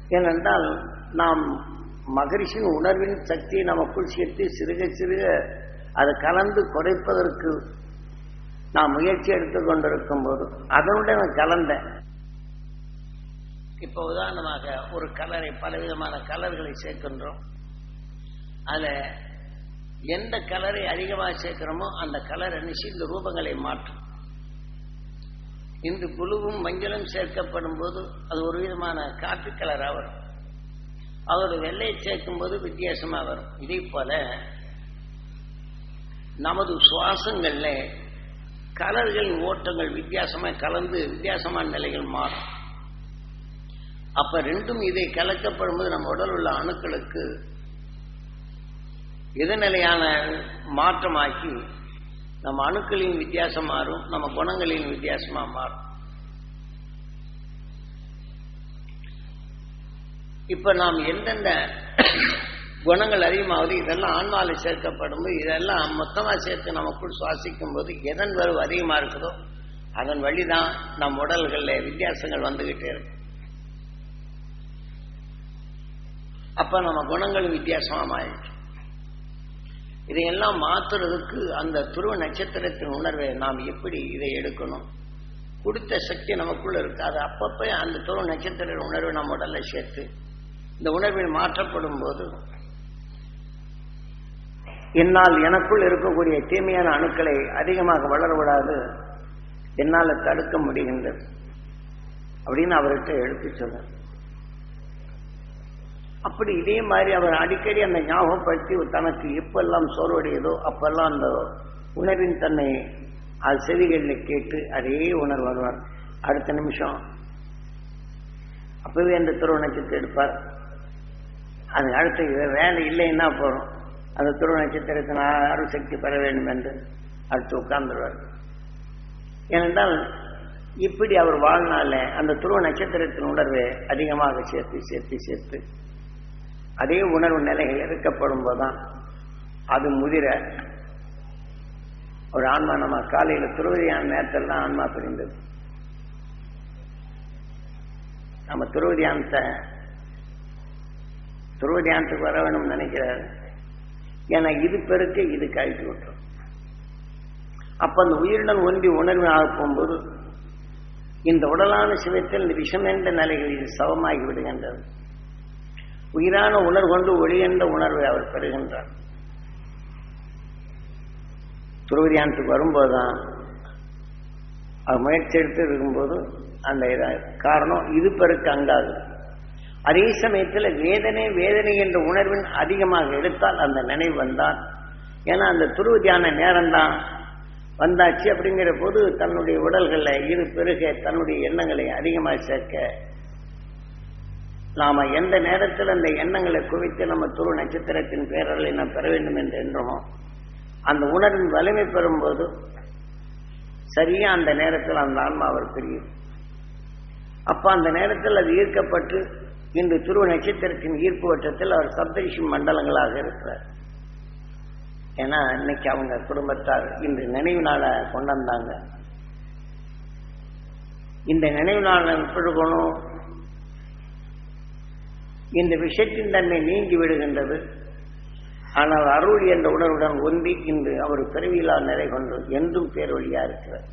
ஏனென்றால் நாம் மகரிஷின் உணர்வின் சக்தியை நமக்குள் சேர்த்து சிறுக சிறுக அதை கலந்து குறைப்பதற்கு நான் முயற்சி எடுத்துக் கொண்டிருக்கும் போது அதனுடன் நான் கலந்தேன் இப்போ உதாரணமாக ஒரு கலரை பலவிதமான கலர்களை சேர்க்கின்றோம் அதில் எந்த கலரை அதிகமாக சேர்க்கிறோமோ அந்த கலர் அனுசி இந்த ரூபங்களை மாற்றும் இந்த புழுவும் மஞ்சளும் சேர்க்கப்படும் போது அது ஒரு விதமான காப்பி கலராக வரும் அதோட வெள்ளையை சேர்க்கும் போது வித்தியாசமா வரும் இதே போல நமது சுவாசங்கள்ல கலர்களின் ஓட்டங்கள் வித்தியாசமா கலந்து வித்தியாசமான நிலைகள் மாறும் அப்ப ரெண்டும் இதை கலக்கப்படும் போது நம்ம உடல் உள்ள அணுக்களுக்கு எதிர்நிலையான மாற்றமாக்கி நம்ம அணுக்களின் வித்தியாசம் மாறும் நம்ம குணங்களின் வித்தியாசமா மாறும் இப்ப நாம் எந்தெந்த குணங்கள் அதிகமாகுது இதெல்லாம் ஆன்மாவில் சேர்க்கப்படும் போது இதெல்லாம் மொத்தமா சேர்த்து நமக்குள் சுவாசிக்கும் போது எதன் வரவு அதிகமா இருக்குதோ அதன் வழிதான் நம் உடல்கள்ல வித்தியாசங்கள் வந்துகிட்டே இருக்கு அப்ப நம்ம குணங்களும் வித்தியாசமா மாறிடுச்சு இதையெல்லாம் மாத்துறதுக்கு அந்த துருவ நட்சத்திரத்தின் உணர்வை நாம் எப்படி இதை எடுக்கணும் கொடுத்த சக்தி நமக்குள்ள இருக்கு அது அப்பப்ப அந்த துருவ நட்சத்திர உணர்வை நம்ம உடல்ல சேர்த்து இந்த உணர்வில் மாற்றப்படும் போது என்னால் எனக்குள் இருக்கக்கூடிய தீமையான அணுக்களை அதிகமாக வளர விடாது என்னால் தடுக்க முடிகின்றது அப்படின்னு அவர்கிட்ட எடுத்து சொல்ல அப்படி இதே மாதிரி அவர் அடிக்கடி அந்த ஞாபகப்படுத்தி தனக்கு எப்பெல்லாம் சோர்வடையுதோ அப்பெல்லாம் அந்த உணர்வின் தன்னை அது செவிகளில் கேட்டு அதே உணர்வு வருவார் அடுத்த நிமிஷம் அப்பவே அந்த துருவ நட்சத்திரம் எடுப்பார் அது அடுத்த வேலை இல்லைன்னா போறோம் அந்த துருவ நட்சத்திரத்தின் அருள் சக்தி பெற வேண்டும் என்று அடுத்து உட்கார்ந்துருவார் ஏனென்றால் இப்படி அவர் வாழ்நாள அந்த துருவ நட்சத்திரத்தின் உணர்வை அதிகமாக சேர்த்து சேர்த்து சேர்த்து அதே உணர்வு நிலைகள் இருக்கப்படும் போதுதான் அது முதிர ஒரு ஆன்மா நம்ம காலையில் துருவதியான நேரத்தில் தான் ஆன்மா பிரிந்தது நம்ம துருவதியானத்தை துருவதியானத்துக்கு வர வேணும்னு நினைக்கிறாரு ஏன்னா இது பெருக்க இது கழித்து விட்டுரும் அப்ப அந்த உயிருடன் ஒன்றி உணர்வு ஆக போகும்போது இந்த உடலான சிவத்தில் இந்த விஷம் என்ற நிலைகளில் சவமாகி விடுகின்றது உயிரான உணர்வு கொண்டு ஒளி என்ற உணர்வை அவர் பெறுகின்றார் துருவதியானத்துக்கு வரும்போதுதான் அவர் முயற்சி எடுத்து இருக்கும்போது அந்த காரணம் இது பெருக்கு அங்காது அதே சமயத்தில் வேதனை வேதனை என்ற உணர்வின் அதிகமாக எடுத்தால் அந்த நினைவு வந்தால் ஏன்னா அந்த துருவ தியான நேரம்தான் வந்தாச்சு அப்படிங்கிற போது தன்னுடைய உடல்களில் இரு பெருக தன்னுடைய எண்ணங்களை அதிகமாக சேர்க்க நாம எந்த நேரத்தில் அந்த எண்ணங்களை குவித்து நம்ம துரு நட்சத்திரத்தின் பேரலை நாம் பெற வேண்டும் என்று எண்ணுமோ அந்த உணர்வின் வலிமை பெறும்போது சரியா அந்த நேரத்தில் அந்த ஆன்மா அவர் பிரியும் அப்ப அந்த நேரத்தில் அது ஈர்க்கப்பட்டு இன்று துருவ நட்சத்திரத்தின் ஈர்ப்பு வட்டத்தில் அவர் சப்தரிஷி மண்டலங்களாக இருக்கிறார் ஏன்னா இன்னைக்கு அவங்க குடும்பத்தார் இன்று நினைவு நாளை கொண்டாந்தாங்க இந்த நினைவு நாளை எப்படிக்கணும் இந்த விஷயத்தின் தன்மை நீங்கி விடுகின்றது ஆனால் அருள் என்ற உணர்வுடன் ஒன்றி இன்று அவர் பிறவியிலா நிலை கொண்டு என்றும் பேரொழியா இருக்கிறார்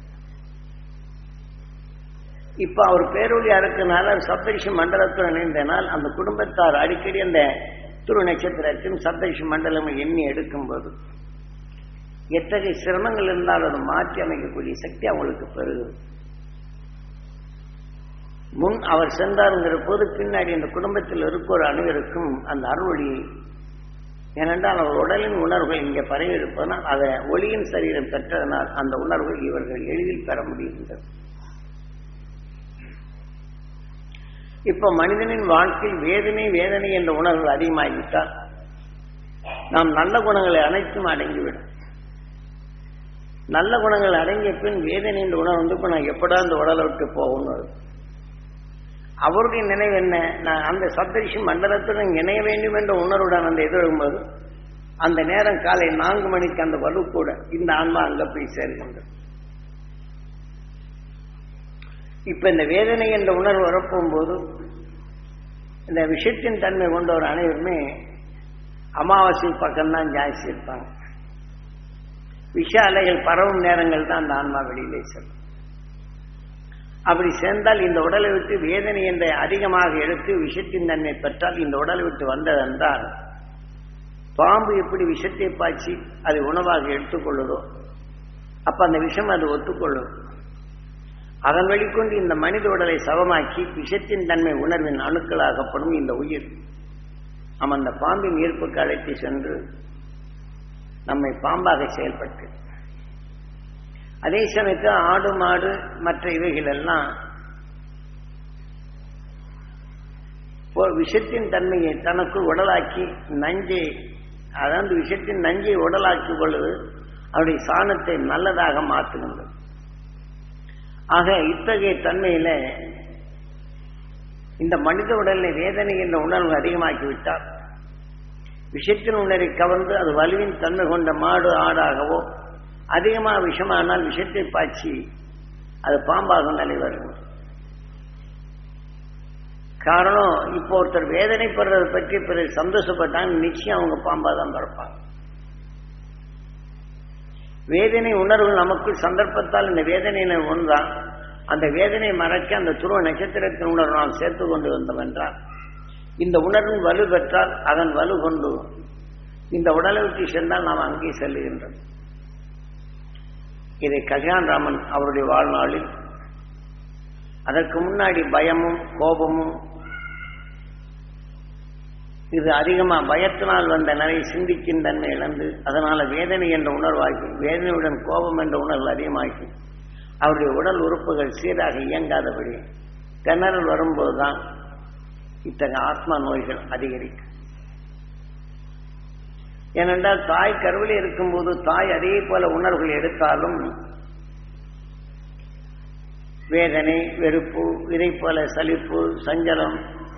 இப்ப அவர் பேரொழியா இருக்கனால சப்தரிஷி மண்டலத்துடன் இணைந்தனால் அந்த குடும்பத்தார் அடிக்கடி அந்த துரு நட்சத்திரத்தின் சப்தரிஷி மண்டலம் எண்ணி எடுக்கும்போது எத்தகைய சிரமங்கள் இருந்தாலும் அதை மாற்றி அமைக்கக்கூடிய சக்தி அவங்களுக்கு பெறுகிறது முன் அவர் சென்றாருங்கிற போது பின்னாடி இந்த குடும்பத்தில் இருக்கிற அனைவருக்கும் அந்த அருள்வழி ஏனென்றால் அவர் உடலின் உணர்வுகள் இங்கே பரவி இருப்பதனால் அதை ஒளியின் சரீரம் பெற்றதனால் அந்த உணர்வை இவர்கள் எளிதில் பெற முடிகின்றது இப்ப மனிதனின் வாழ்க்கையில் வேதனை வேதனை என்ற உணர்வு அதிகமாகிவிட்டால் நாம் நல்ல குணங்களை அனைத்தும் அடங்கிவிடும் நல்ல குணங்கள் அடங்கிய பின் வேதனை என்ற உணர்வு வந்து இப்ப நான் எப்படா அந்த உடலை விட்டு போகணும் அவருடைய நினைவு என்ன நான் அந்த சப்தரிஷி மண்டலத்துடன் இணைய வேண்டும் என்ற உணர்வுடன் அந்த எதிர்க்கும்போது அந்த நேரம் காலை நான்கு மணிக்கு அந்த வலு கூட இந்த ஆன்மா அங்க போய் சேர்கின்றது இப்ப இந்த வேதனை என்ற உணர்வு வரப்போகும்போது இந்த விஷயத்தின் தன்மை கொண்டவர் அனைவருமே அமாவாசை பக்கம்தான் ஜாஸ்தி இருப்பாங்க விஷ அலைகள் பரவும் நேரங்கள் தான் அந்த ஆன்மா வெளியிலே செல்லும் அப்படி சேர்ந்தால் இந்த உடலை விட்டு வேதனை என்ற அதிகமாக எடுத்து விஷத்தின் தன்மை பெற்றால் இந்த உடலை விட்டு வந்ததென்றால் பாம்பு எப்படி விஷத்தை பாய்ச்சி அதை உணவாக எடுத்துக்கொள்ளுதோ அப்ப அந்த விஷம் அது ஒத்துக்கொள்ளும் அதன் வெளிக்கொண்டு இந்த மனித உடலை சவமாக்கி விஷத்தின் தன்மை உணர்வின் அணுக்களாகப்படும் இந்த உயிர் நம்ம அந்த பாம்பின் ஈர்ப்புக்கு அழைத்து சென்று நம்மை பாம்பாக செயல்பட்டு அதே சமயத்தில் ஆடு மாடு மற்ற இவைகள் எல்லாம் விஷத்தின் தன்மையை தனக்குள் உடலாக்கி நஞ்சை அதாவது விஷத்தின் நஞ்சை உடலாக்கி கொள்வது அவருடைய சாணத்தை நல்லதாக மாற்றுகின்றது ஆக இத்தகைய தன்மையில இந்த மனித உடலில் வேதனை என்ற உணர்வு அதிகமாக்கிவிட்டால் விஷத்தின் உணரை கவர்ந்து அது வலுவின் தன்மை கொண்ட மாடு ஆடாகவோ அதிகமாக விஷமானால் விஷத்தை பாய்ச்சி அது பாம்பாக நிலை வரும் காரணம் இப்போ ஒருத்தர் வேதனைப்படுறதை பற்றி பிறகு சந்தோஷப்பட்டாங்க நிச்சயம் அவங்க பாம்பாக தான் பிறப்பாங்க வேதனை உணர்வு நமக்குள் சந்தர்ப்பத்தால் இந்த வேதனையினை ஒன்றான் அந்த வேதனையை மறைக்க அந்த துருவ நட்சத்திரத்தின் உணர்வு நாம் சேர்த்து கொண்டு வந்தோம் என்றால் இந்த உணர்வின் வலு பெற்றால் அதன் வலு கொண்டு இந்த உடலை விட்டு சென்றால் நாம் அங்கே செல்லுகின்றோம் இதை கல்யாண் ராமன் அவருடைய வாழ்நாளில் அதற்கு முன்னாடி பயமும் கோபமும் இது அதிகமா பயத்தினால் வந்த நிறைய சிந்திக்கும் தன்மை இழந்து அதனால வேதனை என்ற உணர்வாகி வேதனையுடன் கோபம் என்ற உணர்வு அதிகமாகி அவருடைய உடல் உறுப்புகள் சீராக இயங்காதபடி திணறல் வரும்போதுதான் இத்தகைய ஆத்மா நோய்கள் அதிகரிக்கும் ஏனென்றால் தாய் கருவிலே இருக்கும்போது தாய் அதே போல உணர்வுகள் எடுத்தாலும் வேதனை வெறுப்பு இதை போல சலிப்பு சஞ்சலம்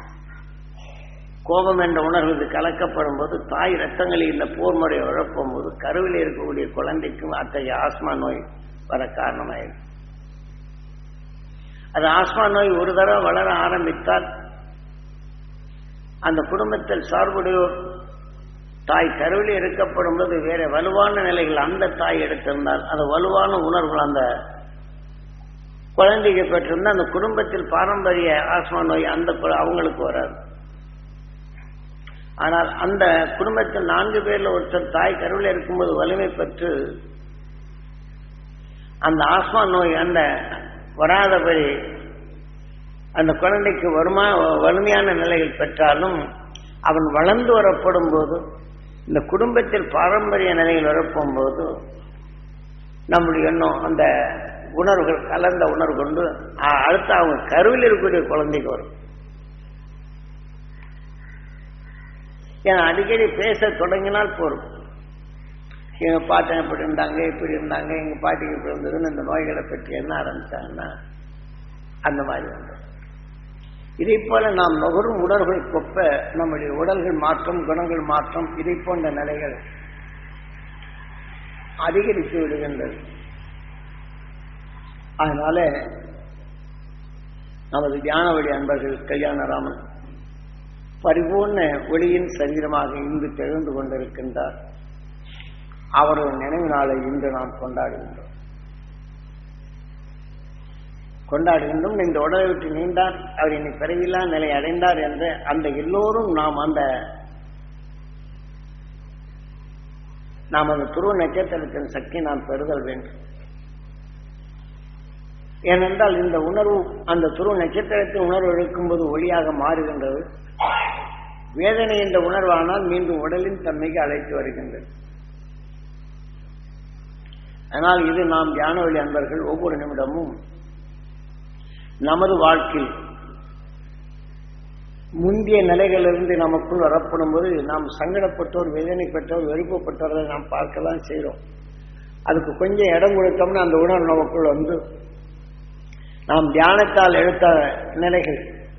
கோபம் என்ற உணர்வு இது கலக்கப்படும் போது தாய் ரத்தங்களில் இந்த போர் முறை உழப்பும் போது கருவில் இருக்கக்கூடிய குழந்தைக்கும் அத்தகைய ஆஸ்மா நோய் வர காரணமாயிடும் அது ஆஸ்மா நோய் ஒரு தடவை வளர ஆரம்பித்தால் அந்த குடும்பத்தில் சார்புடையோர் தாய் கருவில் இருக்கப்படும் போது வேற வலுவான நிலைகள் அந்த தாய் எடுத்திருந்தால் அந்த வலுவான உணர்வுகள் அந்த குழந்தைக்கு பெற்றிருந்தா அந்த குடும்பத்தில் பாரம்பரிய ஆஸ்மா நோய் அந்த அவங்களுக்கு வராது ஆனால் அந்த குடும்பத்தில் நான்கு பேர்ல ஒருத்தர் தாய் கருவில் இருக்கும்போது வலிமை பெற்று அந்த ஆஸ்மா நோய் அந்த வராதபடி அந்த குழந்தைக்கு வருமா வலிமையான நிலையில் பெற்றாலும் அவன் வளர்ந்து வரப்படும் போது இந்த குடும்பத்தில் பாரம்பரிய நிலையில் வரப்போம் போது நம்முடைய எண்ணம் அந்த உணர்வுகள் கலந்த உணர்வு கொண்டு அடுத்து அவங்க கருவில் இருக்கக்கூடிய குழந்தைக்கு வரும் ஏன்னா அடிக்கடி பேச தொடங்கினால் போரும் எங்க பாட்டன் இப்படி இருந்தாங்க இப்படி இருந்தாங்க எங்க பாட்டிக்கு இப்படி இருந்ததுன்னு இந்த நோய்களை பற்றி என்ன ஆரம்பிச்சாங்கன்னா அந்த மாதிரி வந்து இதை போல நாம் நுகரும் உடல்கள் கொப்ப நம்முடைய உடல்கள் மாற்றம் குணங்கள் மாற்றம் இதை போன்ற நிலைகள் அதிகரித்து விடுகின்றது அதனால நமது தியானவழி அன்பர்கள் கல்யாணராமன் பரிபூர்ண ஒளியின் சரீரமாக இங்கு தெரிந்து கொண்டிருக்கின்றார் அவரது நினைவு நாளை இன்று நாம் கொண்டாடுகின்றோம் கொண்டாடுகின்றோம் இந்த உடலை விட்டு நீண்டார் அவர் இன்னை பிறவில்லா நிலை அடைந்தார் என்று அந்த எல்லோரும் நாம் அந்த நாம் அந்த துருவ நட்சத்திரத்தின் சக்தி நாம் பெறுதல் வேண்டும் ஏனென்றால் இந்த உணர்வு அந்த துருவ நட்சத்திரத்தின் உணர்வு எடுக்கும்போது ஒளியாக மாறுகின்றது வேதனை என்ற உணர்வானால் மீண்டும் உடலின் தன்மைக்கு அழைத்து வருகின்றது ஆனால் இது நாம் தியான வழி அன்பர்கள் ஒவ்வொரு நிமிடமும் நமது வாழ்க்கையில் முந்தைய நிலைகளிலிருந்து நமக்குள் வரப்படும் போது நாம் சங்கடப்பட்டோர் வேதனைப்பட்டோர் வெறுப்பப்பட்டவர்களை நாம் பார்க்கலாம் செய்கிறோம் அதுக்கு கொஞ்சம் இடம் கொடுத்தோம்னா அந்த உணர்வு நமக்குள் வந்து நாம் தியானத்தால் எடுத்த நிலைகள்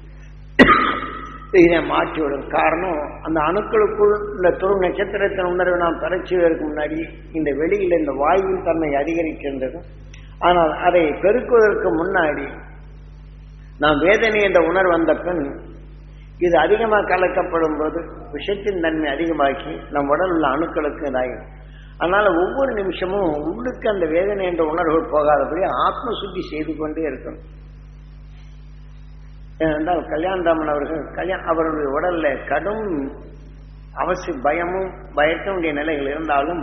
இதை மாற்றிவிடும் காரணம் அந்த அணுக்களுக்குள் இந்த துரு நட்சத்திரத்தின் உணர்வை நாம் பெறச்சுவதற்கு முன்னாடி இந்த வெளியில் இந்த வாயுவின் தன்மை அதிகரிக்கின்றது ஆனால் அதை பெருக்குவதற்கு முன்னாடி நாம் வேதனை என்ற உணர்வு வந்த பின் இது அதிகமாக கலக்கப்படும் போது விஷத்தின் தன்மை அதிகமாக்கி நம் உடல் உள்ள அணுக்களுக்கு இதாகும் அதனால ஒவ்வொரு நிமிஷமும் உள்ளுக்கு அந்த வேதனை என்ற உணர்வுகள் போகாதபடி ஆத்ம சுத்தி செய்து கொண்டே இருக்கணும் ஏனென்றால் கல்யாணராமன் அவர்கள் கல்யாண் அவருடைய உடல்ல கடும் அவசிய பயமும் பயத்தினுடைய நிலைகள் இருந்தாலும்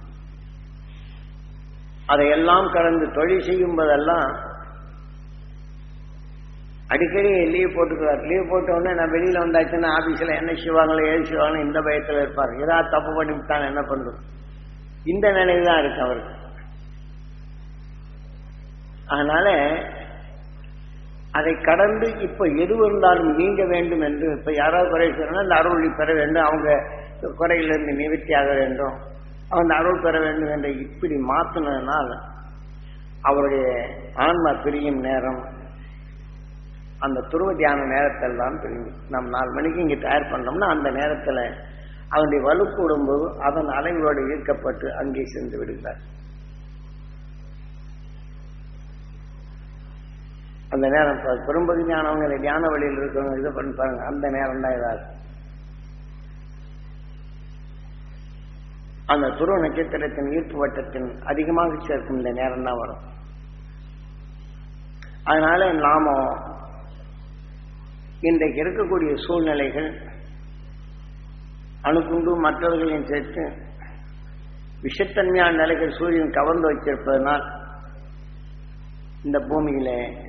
அதையெல்லாம் கடந்து தொழில் செய்யும் போதெல்லாம் அடிக்கடி லீவ் போட்டுக்கிறார் லீவ் போட்ட உடனே நான் வெளியில வந்தாச்சுன்னா ஆபீஸ்ல என்ன செய்வாங்களோ ஏது செய்வாங்களோ இந்த பயத்தில் இருப்பார் ஏதாவது தப்பு பண்ணிவிட்டான் என்ன பண்றது இந்த நிலையில் தான் இருக்கு அவருக்கு அதனால அதை கடந்து இப்ப எது இருந்தாலும் நீங்க வேண்டும் என்று இப்ப யாராவது குறை செய்யணும் அந்த அருளை பெற வேண்டும் அவங்க குறையிலிருந்து நிவர்த்தியாக வேண்டும் அந்த அருள் பெற வேண்டும் என்று இப்படி மாத்தினதுனால் அவருடைய ஆன்மா பிரியும் நேரம் அந்த துருவ தியான நேரத்தில் தான் பிரியும் நம்ம நாலு மணிக்கு இங்கே தயார் பண்ணோம்னா அந்த நேரத்தில் அவனுடைய வலு கூடும்போது அதன் அலைவோடு ஈர்க்கப்பட்டு அங்கே சென்று விடுகிறார் அந்த நேரம் பெரும்பகுதி ஞானவங்க தியான வழியில் இருக்கிறவங்க இதை பண்ணி பாருங்க அந்த நேரம் தான் இதாக அந்த துருவ நட்சத்திரத்தின் ஈர்ப்பு வட்டத்தின் அதிகமாக சேர்க்கும் இந்த நேரம் தான் வரும் அதனால நாம இன்றைக்கு இருக்கக்கூடிய சூழ்நிலைகள் அணுகுண்டு மற்றவர்களையும் சேர்த்து விஷத்தன்மையான நிலைகள் சூரியன் கவர்ந்து வச்சிருப்பதனால் இந்த பூமியில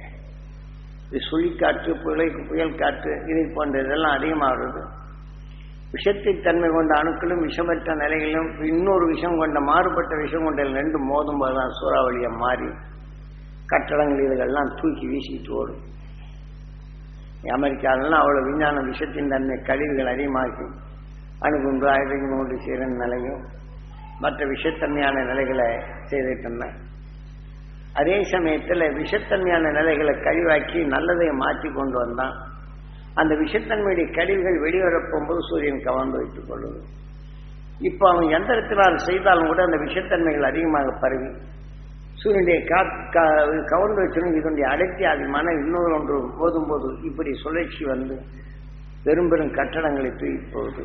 சுழிக்காற்று புயலை புயல் காற்று இதை போன்ற இதெல்லாம் அதிகமாகிறது விஷத்தை தன்மை கொண்ட அணுக்களும் விஷமற்ற நிலைகளிலும் இன்னொரு விஷம் கொண்ட மாறுபட்ட விஷம் கொண்ட ரெண்டும் மோதும் போதுதான் சூறாவளியை மாறி கட்டடங்கள் இதுகள்லாம் தூக்கி வீசிட்டு ஓடும் அமெரிக்காவிலாம் அவ்வளோ விஞ்ஞான விஷத்தின் தன்மை கழிவுகள் அதிகமாகி அணுகுண்டு ஆயுதங்கள் கொண்டு சேர நிலையும் மற்ற விஷத்தன்மையான நிலைகளை செய்துட்டு அதே சமயத்தில் விஷத்தன்மையான நிலைகளை கழிவாக்கி நல்லதை மாற்றி கொண்டு வந்தான் அந்த விஷத்தன்மையுடைய கழிவுகள் வெளிவரப் போகும்போது சூரியன் கவர்ந்து வைத்துக் கொள்வது இப்போ அவன் எந்திரத்தினால் செய்தாலும் கூட அந்த விஷத்தன்மைகள் அதிகமாக பரவி சூரியனுடைய கவர்ந்து வச்சிடும் இதனுடைய அடர்த்தி அதிகமான இன்னொரு ஒன்று போதும் போது இப்படி சுழற்சி வந்து பெரும் பெரும் கட்டடங்களை தூக்கி போகுது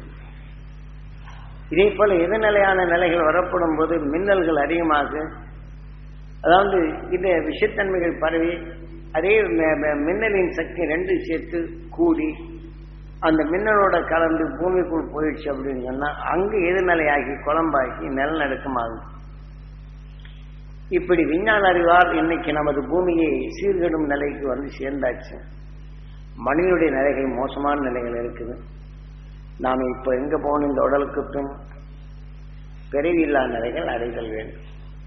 இதே போல எதிர்நிலையான நிலைகள் வரப்படும் போது மின்னல்கள் அதிகமாக அதாவது இந்த விஷத்தன்மைகள் பரவி அதே மின்னலின் சக்தி ரெண்டு சேர்த்து கூடி அந்த மின்னலோட கலந்து பூமிக்குள் போயிடுச்சு அப்படின்னு சொன்னா அங்கு எதிர்நிலையாகி குழம்பாக்கி நிலநடுக்கமாகும் இப்படி விஞ்ஞான அறிவால் இன்னைக்கு நமது பூமியை சீர்கெடும் நிலைக்கு வந்து சேர்ந்தாச்சு மனிதனுடைய நிலைகள் மோசமான நிலைகள் இருக்குது நாம் இப்போ எங்க போகணும் இந்த உடலுக்கு பின் பிறவில்லா நிலைகள் அடைதல் வேண்டும்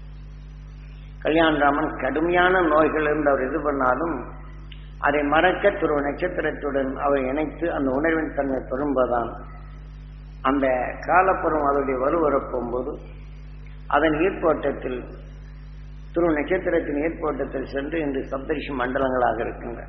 கல்யாணராமன் கடுமையான நோய்கள் இருந்து அவர் இது பண்ணாலும் அதை மறக்க துருவ நட்சத்திரத்துடன் அவர் இணைத்து அந்த உணர்வின் தன்மை பெறும்போதுதான் அந்த காலப்புறம் அதனுடைய வலுவரப் போகும்போது அதன் ஈர்ப்போட்டத்தில் துருவ நட்சத்திரத்தின் ஈர்ப்போட்டத்தில் சென்று இன்று சப்தரிஷி மண்டலங்களாக இருக்கின்றன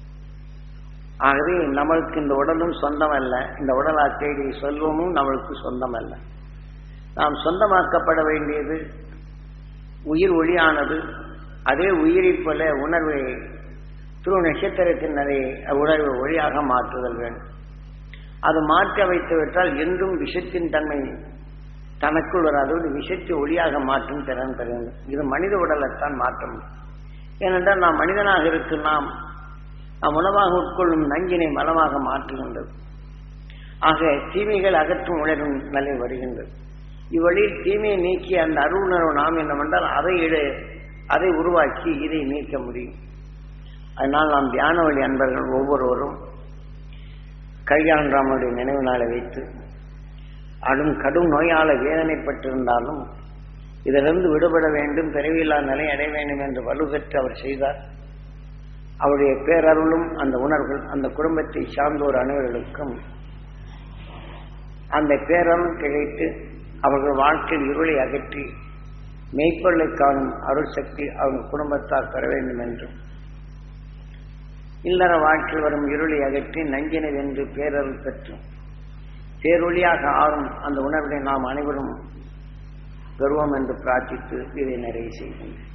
ஆகவே நம்மளுக்கு இந்த உடலும் சொந்தம் அல்ல இந்த உடலா தேடி செல்வமும் நம்மளுக்கு சொந்தம் அல்ல நாம் சொந்தமாக்கப்பட வேண்டியது உயிர் ஒளியானது அதே உயிரைப் போல உணர்வை துரு நட்சத்திரத்தின் அதை உணர்வு ஒளியாக மாற்றுதல் வேண்டும் அது மாற்ற வைத்து விட்டால் என்றும் விஷத்தின் தன்மை தனக்குள் வராதோடு விஷத்தை ஒளியாக மாற்றும் திறன் பெறுகிறது இது மனித உடலைத்தான் மாற்றம் ஏனென்றால் நாம் மனிதனாக இருக்கும் நாம் நாம் உணவாக உட்கொள்ளும் நஞ்சினை மலமாக மாற்றுகின்றது ஆக தீமைகள் அகற்றும் உணரும் நிலை வருகின்றது இவ்வழியில் தீமையை நீக்கி அந்த அருணர்வு நாம் என்னவென்றால் அதை இட அதை உருவாக்கி இதை நீக்க முடியும் அதனால் நாம் தியான வழி அன்பர்கள் ஒவ்வொருவரும் கல்யாணராமனுடைய நினைவு நாளை வைத்து அடும் கடும் நோயால வேதனைப்பட்டிருந்தாலும் இதிலிருந்து விடுபட வேண்டும் பிறவியில்லா நிலை அடைய வேண்டும் என்று வலுப்பெற்று அவர் செய்தார் அவருடைய பேரருளும் அந்த உணர்வுகள் அந்த குடும்பத்தை சார்ந்தோர் அனைவர்களுக்கும் அந்த பேரருள் கிடைத்து அவர்கள் வாழ்க்கையில் இருளை அகற்றி மெய்ப்பொருளை காணும் அருள் சக்தி அவங்க குடும்பத்தார் பெற வேண்டும் என்றும் இல்லற வாழ்க்கையில் வரும் இருளை அகற்றி நஞ்சினை வென்று பேரருள் பெற்று பேரொழியாக ஆறும் அந்த உணர்வை நாம் அனைவரும் பெறுவோம் என்று பிரார்த்தித்து இதை நிறைவு செய்கின்றேன்